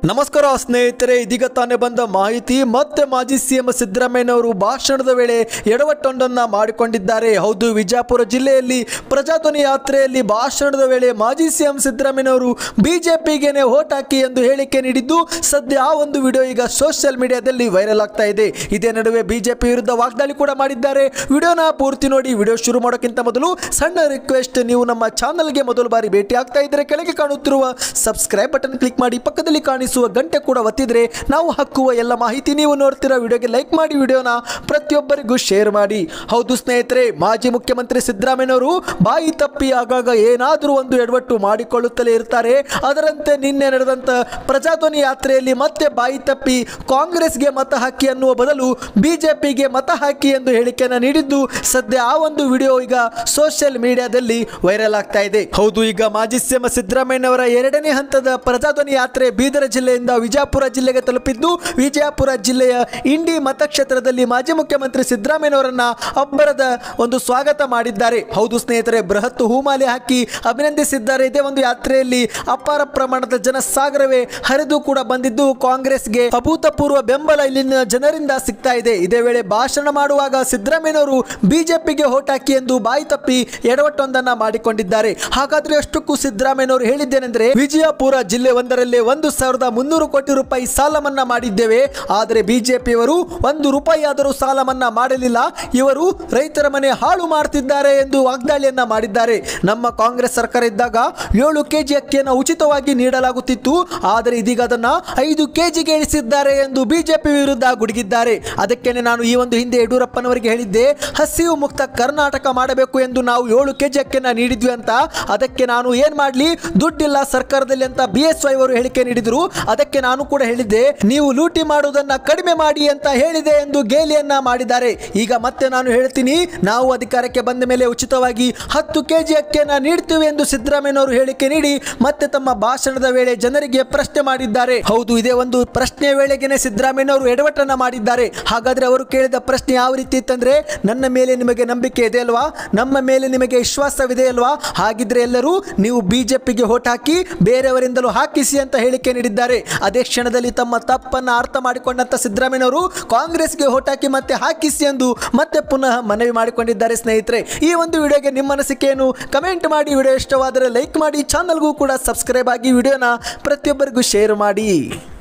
ನಮಸ್ಕಾರ ಸ್ನೇಹಿತರೆ ಇದೀಗ ತಾನೇ ಬಂದ ಮಾಹಿತಿ ಮತ್ತೆ ಮಾಜಿ ಸಿಎಂ ಸಿದ್ದರಾಮಯ್ಯನವರು ಭಾಷಣದ ವೇಳೆ ಎಡವಟ್ಟೊಂದನ್ನ ಮಾಡಿಕೊಂಡಿದ್ದಾರೆ ಹೌದು ವಿಜಯಪುರ ಜಿಲ್ಲೆಯಲ್ಲಿ ಪ್ರಜಾಧ್ವನಿ ಯಾತ್ರೆಯಲ್ಲಿ ಭಾಷಣದ ವೇಳೆ ಮಾಜಿ ಸಿಎಂ ಸಿದ್ದರಾಮಯ್ಯನವರು ಬಿಜೆಪಿಗೆನೆ ವೋಟ್ ಹಾಕಿ ಎಂದು ಹೇಳಿಕೆ ನೀಡಿದ್ದು ಸದ್ಯ ಆ ಒಂದು ವಿಡಿಯೋ ಈಗ ಸೋಷಿಯಲ್ ಮೀಡಿಯಾದಲ್ಲಿ ವೈರಲ್ ಆಗ್ತಾ ಇದೆ ಇದೇ ನಡುವೆ ಬಿಜೆಪಿ ವಿರುದ್ಧ ವಾಗ್ದಾಳಿ ಕೂಡ ಮಾಡಿದ್ದಾರೆ ವಿಡಿಯೋನ ಪೂರ್ತಿ ನೋಡಿ ವಿಡಿಯೋ ಶುರು ಮಾಡೋಕ್ಕಿಂತ ಮೊದಲು ಸಣ್ಣ ರಿಕ್ವೆಸ್ಟ್ ನೀವು ನಮ್ಮ ಚಾನಲ್ಗೆ ಮೊದಲು ಬಾರಿ ಭೇಟಿ ಆಗ್ತಾ ಇದ್ದರೆ ಕೆಳಗೆ ಕಾಣುತ್ತಿರುವ ಸಬ್ಸ್ಕ್ರೈಬ್ ಬಟನ್ ಕ್ಲಿಕ್ ಮಾಡಿ ಪಕ್ಕದಲ್ಲಿ ಕಾಣಿಸುವ ಗಂಟೆ ಕೂಡ ಒತ್ತಿದ್ರೆ ನಾವು ಹಾಕುವ ಎಲ್ಲ ಮಾಹಿತಿ ನೀವು ನೋಡ್ತಿರೋ ವಿಡಿಯೋಗೆ ಲೈಕ್ ಮಾಡಿ ವಿಡಿಯೋನ ಪ್ರತಿಯೊಬ್ಬರಿಗೂ ಶೇರ್ ಮಾಡಿ ಹೌದು ಸ್ನೇಹಿತರೆ ಮಾಜಿ ಮುಖ್ಯಮಂತ್ರಿ ಸಿದ್ದರಾಮಯ್ಯನವರು ಬಾಯಿ ತಪ್ಪಿ ಆಗಾಗ ಏನಾದರೂ ಒಂದು ಎಡವಟ್ಟು ಮಾಡಿಕೊಳ್ಳುತ್ತಲೇ ಇರ್ತಾರೆ ಅದರಂತೆ ನಿನ್ನೆ ನಡೆದಂತ ಪ್ರಜಾಧ್ವನಿ ಯಾತ್ರೆಯಲ್ಲಿ ಮತ್ತೆ ಬಾಯಿ ತಪ್ಪಿ ಕಾಂಗ್ರೆಸ್ಗೆ ಮತ ಹಾಕಿ ಅನ್ನುವ ಬದಲು ಬಿಜೆಪಿಗೆ ಮತ ಹಾಕಿ ಎಂದು ಹೇಳಿಕೆಯನ್ನು ನೀಡಿದ್ದು ಸದ್ಯ ಆ ಒಂದು ವಿಡಿಯೋ ಈಗ ಸೋಷಿಯಲ್ ಮೀಡಿಯಾದಲ್ಲಿ ವೈರಲ್ ಆಗ್ತಾ ಇದೆ ಹೌದು ಈಗ ಮಾಜಿ ಸಿಎಂ ಸಿದ್ದರಾಮಯ್ಯನವರ ಎರಡನೇ ಹಂತದ ಪ್ರಜಾಧ್ವನಿ ಯಾತ್ರೆ ಬೀದರ ಜಿಲ್ಲೆಯಿಂದ ವಿಜಯಪುರ ಜಿಲ್ಲೆಗೆ ತಲುಪಿದ್ದು ವಿಜಯಪುರ ಜಿಲ್ಲೆಯ ಇಂಡಿ ಮತಕ್ಷೇತ್ರದಲ್ಲಿ ಮಾಜಿ ಮುಖ್ಯಮಂತ್ರಿ ಸಿದ್ದರಾಮಯ್ಯನವರನ್ನ ಅಬ್ಬರದ ಒಂದು ಸ್ವಾಗತ ಮಾಡಿದ್ದಾರೆ ಹೌದು ಸ್ನೇಹಿತರೆ ಬೃಹತ್ ಹೂಮಾಲೆ ಹಾಕಿ ಅಭಿನಂದಿಸಿದ್ದಾರೆ ಇದೇ ಒಂದು ಯಾತ್ರೆಯಲ್ಲಿ ಅಪಾರ ಪ್ರಮಾಣದ ಜನಸಾಗರವೇ ಹರಿದು ಕೂಡ ಬಂದಿದ್ದು ಕಾಂಗ್ರೆಸ್ಗೆ ಅಭೂತಪೂರ್ವ ಬೆಂಬಲ ಇಲ್ಲಿನ ಜನರಿಂದ ಸಿಗ್ತಾ ಇದೆ ಇದೇ ವೇಳೆ ಭಾಷಣ ಮಾಡುವಾಗ ಸಿದ್ದರಾಮಯ್ಯನವರು ಬಿಜೆಪಿಗೆ ಹೋಟ್ ಹಾಕಿ ಎಂದು ಬಾಯಿ ತಪ್ಪಿ ಎಡವಟ್ಟೊಂದನ್ನ ಮಾಡಿಕೊಂಡಿದ್ದಾರೆ ಹಾಗಾದ್ರೆ ಅಷ್ಟಕ್ಕೂ ಸಿದ್ದರಾಮಯ್ಯನವರು ಹೇಳಿದ್ದೇನೆಂದ್ರೆ ವಿಜಯಪುರ ಜಿಲ್ಲೆ ಒಂದರಲ್ಲೇ ಒಂದು ಸಾವಿರದ ಮುನ್ನೂರು ಕೋಟಿ ರೂಪಾಯಿ ಸಾಲ ಮನ್ನಾ ಮಾಡಿದ್ದೇವೆ ಆದರೆ ಬಿಜೆಪಿಯವರು ಒಂದು ರೂಪಾಯಿ ಆದರೂ ಸಾಲ ಮನ್ನಾ ಮಾಡಲಿಲ್ಲ ಇವರು ರೈತರ ಮನೆ ಹಾಳು ಮಾಡ್ತಿದ್ದಾರೆ ಎಂದು ವಾಗ್ದಾಳಿಯನ್ನ ಮಾಡಿದ್ದಾರೆ ನಮ್ಮ ಕಾಂಗ್ರೆಸ್ ಸರ್ಕಾರ ಇದ್ದಾಗ ಏಳು ಕೆಜಿ ಅಕ್ಕಿಯನ್ನು ಉಚಿತವಾಗಿ ನೀಡಲಾಗುತ್ತಿತ್ತು ಆದರೆ ಇದೀಗ ಅದನ್ನ ಐದು ಕೆಜಿಗೆ ಇಳಿಸಿದ್ದಾರೆ ಎಂದು ಬಿಜೆಪಿ ವಿರುದ್ಧ ಗುಡುಗಿದ್ದಾರೆ ಅದಕ್ಕೇನೆ ನಾನು ಈ ಒಂದು ಹಿಂದೆ ಯಡಿಯೂರಪ್ಪನವರಿಗೆ ಹೇಳಿದ್ದೆ ಹಸಿವು ಮುಕ್ತ ಕರ್ನಾಟಕ ಮಾಡಬೇಕು ಎಂದು ನಾವು ಏಳು ಕೆಜಿ ಅಕ್ಕಿಯನ್ನ ನೀಡಿದ್ವಿ ಅಂತ ಅದಕ್ಕೆ ನಾನು ಏನ್ ಮಾಡ್ಲಿ ದುಡ್ಡಿಲ್ಲ ಸರ್ಕಾರದಲ್ಲಿ ಅಂತ ಬಿ ಎಸ್ ವೈ ಅವರು ಹೇಳಿಕೆ ನೀಡಿದ್ರು ಅದಕ್ಕೆ ನಾನು ಕೂಡ ಹೇಳಿದ್ದೆ ನೀವು ಲೂಟಿ ಮಾಡುವುದನ್ನ ಕಡಿಮೆ ಮಾಡಿ ಅಂತ ಹೇಳಿದೆ ಎಂದು ಗೇಲಿಯನ್ನ ಮಾಡಿದ್ದಾರೆ ಈಗ ಮತ್ತೆ ನಾನು ಹೇಳ್ತೀನಿ ನಾವು ಅಧಿಕಾರಕ್ಕೆ ಬಂದ ಮೇಲೆ ಉಚಿತವಾಗಿ ಹತ್ತು ಕೆಜಿ ಅಕ್ಕಿಯನ್ನ ನೀಡ್ತೀವಿ ಎಂದು ಸಿದ್ದರಾಮಯ್ಯನವರು ಹೇಳಿಕೆ ನೀಡಿ ಮತ್ತೆ ತಮ್ಮ ಭಾಷಣದ ವೇಳೆ ಜನರಿಗೆ ಪ್ರಶ್ನೆ ಮಾಡಿದ್ದಾರೆ ಹೌದು ಇದೇ ಒಂದು ಪ್ರಶ್ನೆ ವೇಳೆಗೆನೆ ಸಿದ್ದರಾಮಯ್ಯನವರು ಎಡವಟ್ಟನ್ನ ಮಾಡಿದ್ದಾರೆ ಹಾಗಾದ್ರೆ ಅವರು ಕೇಳಿದ ಪ್ರಶ್ನೆ ಯಾವ ರೀತಿ ಇತ್ತಂದ್ರೆ ನನ್ನ ಮೇಲೆ ನಿಮಗೆ ನಂಬಿಕೆ ಇದೆ ಅಲ್ವಾ ನಮ್ಮ ಮೇಲೆ ನಿಮಗೆ ವಿಶ್ವಾಸವಿದೆ ಅಲ್ವಾ ಹಾಗಿದ್ರೆ ಎಲ್ಲರೂ ನೀವು ಬಿಜೆಪಿಗೆ ಹೋಟ್ ಹಾಕಿ ಬೇರೆಯವರಿಂದಲೂ ಹಾಕಿಸಿ ಅಂತ ಹೇಳಿಕೆ ನೀಡಿದ್ದಾರೆ ಅದೇ ಕ್ಷಣದಲ್ಲಿ ತಮ್ಮ ತಪ್ಪನ್ನ ಅರ್ಥ ಮಾಡಿಕೊಂಡಂತ ಸಿದ್ದರಾಮಯ್ಯನವರು ಕಾಂಗ್ರೆಸ್ಗೆ ಹೋಟ್ ಹಾಕಿ ಮತ್ತೆ ಹಾಕಿಸಿ ಎಂದು ಮತ್ತೆ ಪುನಃ ಮನವಿ ಮಾಡಿಕೊಂಡಿದ್ದಾರೆ ಸ್ನೇಹಿತರೆ ಈ ಒಂದು ವಿಡಿಯೋಗೆ ನಿಮ್ಮ ಅನಿಸಿಕೆಯನ್ನು ಕಮೆಂಟ್ ಮಾಡಿ ವಿಡಿಯೋ ಇಷ್ಟವಾದರೆ ಲೈಕ್ ಮಾಡಿ ಚಾನಲ್ಗೂ ಕೂಡ ಸಬ್ಸ್ಕ್ರೈಬ್ ಆಗಿ ವಿಡಿಯೋನ ಪ್ರತಿಯೊಬ್ಬರಿಗೂ ಶೇರ್ ಮಾಡಿ